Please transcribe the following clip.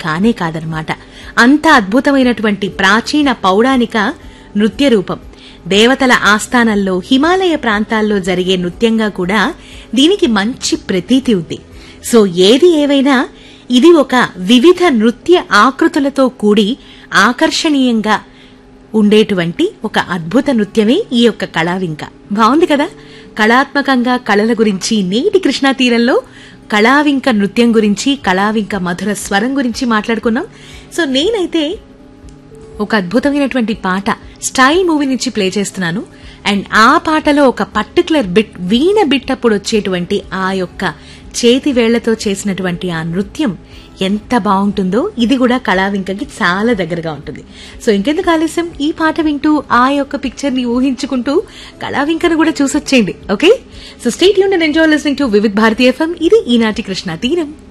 కానే కాదనమాట అంత అద్భుతమైనటువంటి ప్రాచీన పౌరాణిక నృత్య రూపం దేవతల ఆస్థానంలో హిమాలయ ప్రాంతాల్లో జరిగే నృత్యంగా కూడా దీనికి మంచి ప్రతీతి ఉంది సో ఏది ఏవైనా ఇది ఒక వివిధ నృత్య ఆకృతులతో కూడి ఆకర్షణీయంగా ఉండేటువంటి ఒక అద్భుత నృత్యమే ఈ యొక్క కళావింక బాగుంది కదా కళాత్మకంగా కళల గురించి నేటి కృష్ణా తీరంలో కళావింక నృత్యం గురించి కళావింక మధుర స్వరం గురించి మాట్లాడుకున్నాం సో నేనైతే ఒక అద్భుతమైనటువంటి పాట స్టైల్ మూవీ నుంచి ప్లే చేస్తున్నాను అండ్ ఆ పాటలో ఒక పర్టికులర్ బిట్ వీణ బిట్ అప్పుడు వచ్చేటువంటి ఆ యొక్క చేతి వేళ్లతో చేసినటువంటి ఆ నృత్యం ఎంత బాగుంటుందో ఇది కూడా కళావింకకి చాలా దగ్గరగా ఉంటుంది సో ఇంకెందుకు ఆలస్యం ఈ పాట వింటూ ఆ యొక్క పిక్చర్ ని ఊహించుకుంటూ కళావింకను కూడా చూసొచ్చేయండి ఓకే సో స్టేట్ యూన్ enjoy listening to Vividh Bharati FM ఇది ఈనాటి కృష్ణ తీరం